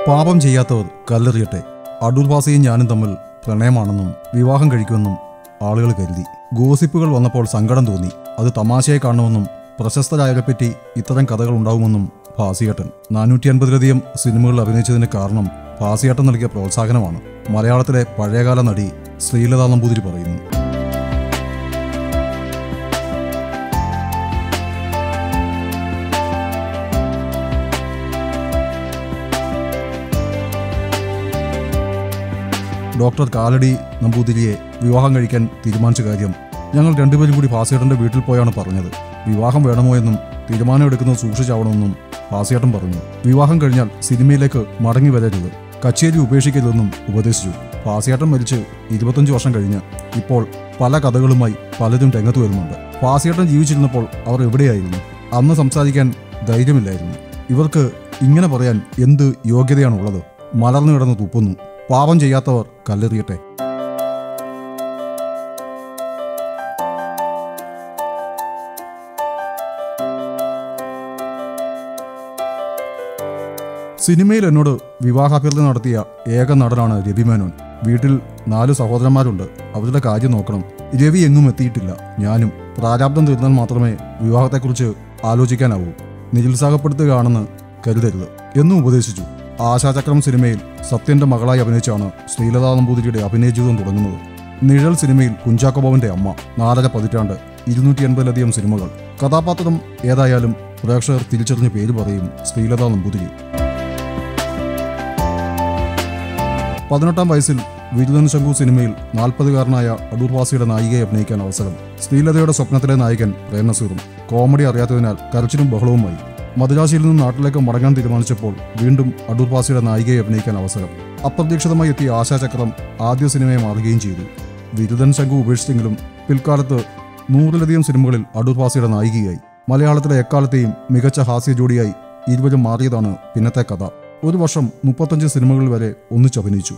പാപം ചെയ്യാത്തവർ കല്ലെറിയട്ടെ അടൂർ ഭാസിയും ഞാനും തമ്മിൽ പ്രണയമാണെന്നും വിവാഹം കഴിക്കുമെന്നും ആളുകൾ കരുതി ഗോസിപ്പുകൾ വന്നപ്പോൾ സങ്കടം തോന്നി അത് തമാശയെ കാണുമെന്നും പ്രശസ്തരായവരെപ്പറ്റി ഇത്തരം കഥകൾ ഉണ്ടാവുമെന്നും ഭാസിയേട്ടൻ നാനൂറ്റി അൻപതിലധികം സിനിമകളിൽ അഭിനയിച്ചതിന് കാരണം ഭാസിയേട്ടൻ നൽകിയ പ്രോത്സാഹനമാണ് മലയാളത്തിലെ പഴയകാല നടി ശ്രീലത നമ്പൂതിരി പറയുന്നു ഡോക്ടർ കാലടി നമ്പൂതിരിയെ വിവാഹം കഴിക്കാൻ തീരുമാനിച്ച കാര്യം ഞങ്ങൾ രണ്ടുപേരും കൂടി ഭാസിയേട്ടൻ്റെ വീട്ടിൽ പോയാണ് പറഞ്ഞത് വിവാഹം വേണമോ എന്നും തീരുമാനമെടുക്കുന്നത് സൂക്ഷിച്ചാവണമെന്നും ഭാസിയേട്ടൻ പറഞ്ഞു വിവാഹം കഴിഞ്ഞാൽ സിനിമയിലേക്ക് മടങ്ങി വരരുത് കച്ചേരി ഉപേക്ഷിക്കരുതെന്നും ഉപദേശിച്ചു ഭാസിയേട്ടൻ മരിച്ച് ഇരുപത്തഞ്ച് വർഷം കഴിഞ്ഞ് ഇപ്പോൾ പല കഥകളുമായി പലരും രംഗത്ത് വരുന്നുണ്ട് ഭാസിയേട്ടൻ ജീവിച്ചിരുന്നപ്പോൾ അവർ എവിടെയായിരുന്നു അന്ന് സംസാരിക്കാൻ ധൈര്യമില്ലായിരുന്നു ഇവർക്ക് ഇങ്ങനെ പറയാൻ എന്ത് യോഗ്യതയാണുള്ളത് മലർന്നു കിടന്ന് തുപ്പുന്നു പാപം ചെയ്യാത്തവർ കല്ലെറിയട്ടെ സിനിമയിൽ എന്നോട് വിവാഹാഭ്യർത്ഥന നടത്തിയ ഏക നടനാണ് രവി മേനോൻ വീട്ടിൽ നാല് സഹോദരന്മാരുണ്ട് അവരുടെ കാര്യം നോക്കണം രവി എങ്ങും എത്തിയിട്ടില്ല ഞാനും പ്രാരാബ്ദം തീർന്നാൽ മാത്രമേ വിവാഹത്തെക്കുറിച്ച് ആലോചിക്കാനാവൂ നിരുത്സാഹപ്പെടുത്തുകയാണെന്ന് കരുതരുത് എന്നും ഉപദേശിച്ചു ആശാചക്രം സിനിമയിൽ സത്യന്റെ മകളായി അഭിനയിച്ചാണ് ശ്രീലതാ നമ്പൂതിരിയുടെ അഭിനയ ജീവിതം തുടങ്ങുന്നത് നിഴൽ സിനിമയിൽ കുഞ്ചാക്കോബാബുന്റെ അമ്മ നാലര പതിറ്റാണ്ട് ഇരുന്നൂറ്റി എൺപതിലധികം സിനിമകൾ കഥാപാത്രം ഏതായാലും പ്രേക്ഷകർ തിരിച്ചറിഞ്ഞ പേര് പറയും ശ്രീലതാ നമ്പൂതിരി പതിനെട്ടാം വയസ്സിൽ വിരുദൻ ശങ്കു സിനിമയിൽ നാൽപ്പതുകാരനായ അടൂർ വാസിയുടെ നായികയെ അഭിനയിക്കാൻ അവസരം ശ്രീലതയുടെ സ്വപ്നത്തിലെ നായകൻ പ്രേംനസീറും കോമഡി അറിയാത്തതിനാൽ കരച്ചിലും ബഹളവുമായി മദ്രാശിയിൽ നിന്ന് നാട്ടിലേക്ക് മടങ്ങാൻ തീരുമാനിച്ചപ്പോൾ വീണ്ടും അടൂർ വാസിയുടെ നായികയെ അഭിനയിക്കാൻ അവസരം അപ്രതീക്ഷിതമായി എത്തിയ ആശാചക്രം ആദ്യ സിനിമയെ മാറുകയും ചെയ്തു വിരുദൻ ശങ്കു ഉപേക്ഷിച്ചെങ്കിലും പിൽക്കാലത്ത് നൂറിലധികം സിനിമകളിൽ അടൂർ വാസിയുടെ നായികയായി മലയാളത്തിലെ എക്കാലത്തെയും മികച്ച ഹാസ്യ ജോഡിയായി ഇരുവരും മാറിയതാണ് പിന്നത്തെ കഥ ഒരു വർഷം മുപ്പത്തഞ്ച് സിനിമകളിൽ വരെ ഒന്നിച്ചഭിനയിച്ചു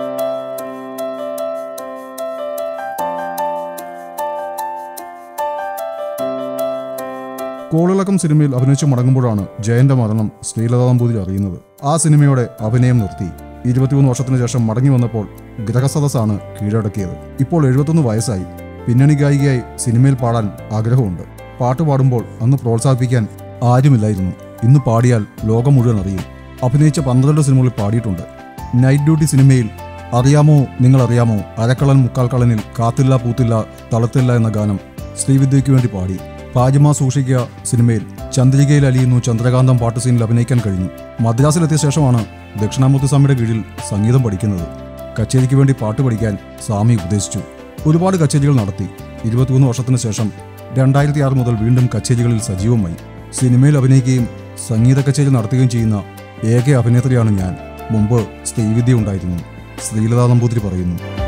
കോളിളക്കം സിനിമയിൽ അഭിനയിച്ചു മടങ്ങുമ്പോഴാണ് ജയന്റെ മരണം ശ്രീലതാ നമ്പൂതിരി അറിയുന്നത് ആ സിനിമയോടെ അഭിനയം നിർത്തി ഇരുപത്തിമൂന്ന് വർഷത്തിന് ശേഷം മടങ്ങി വന്നപ്പോൾ ഗ്രഹസദസ്സാണ് കീഴടക്കിയത് ഇപ്പോൾ എഴുപത്തൊന്ന് വയസ്സായി പിന്നണി ഗായികയായി സിനിമയിൽ പാടാൻ ആഗ്രഹമുണ്ട് പാട്ട് പാടുമ്പോൾ അന്ന് പ്രോത്സാഹിപ്പിക്കാൻ ആരുമില്ലായിരുന്നു ഇന്ന് പാടിയാൽ ലോകം മുഴുവൻ അറിയും അഭിനയിച്ച പന്ത്രണ്ട് സിനിമകളിൽ പാടിയിട്ടുണ്ട് നൈറ്റ് ഡ്യൂട്ടി സിനിമയിൽ അറിയാമോ നിങ്ങൾ അറിയാമോ അരക്കളൻ മുക്കാൽ കളനിൽ കാത്തില്ല പൂത്തില്ല തളത്തില്ല എന്ന ഗാനം ശ്രീവിദ്യയ്ക്ക് വേണ്ടി പാടി പാജിമ സൂക്ഷിക്കുക സിനിമയിൽ ചന്ദ്രികയിൽ അലിയുന്നു ചന്ദ്രകാന്തം പാട്ട് സീനിൽ അഭിനയിക്കാൻ കഴിഞ്ഞു മദ്രാസിലെത്തിയ ശേഷമാണ് ദക്ഷിണാമൂർത്തി സ്വാമിയുടെ കീഴിൽ സംഗീതം പഠിക്കുന്നത് കച്ചേരിക്ക് വേണ്ടി പാട്ട് പഠിക്കാൻ സ്വാമി ഉപദേശിച്ചു ഒരുപാട് കച്ചേരികൾ നടത്തി ഇരുപത്തിമൂന്ന് വർഷത്തിന് ശേഷം രണ്ടായിരത്തി ആറ് മുതൽ വീണ്ടും കച്ചേരികളിൽ സജീവമായി സിനിമയിൽ അഭിനയിക്കുകയും സംഗീത കച്ചേരി നടത്തുകയും ചെയ്യുന്ന ഏക അഭിനേത്രിയാണ് ഞാൻ മുമ്പ് ശ്രീവിദ്യ ഉണ്ടായിരുന്നു ശ്രീലതാ നമ്പൂതിരി പറയുന്നു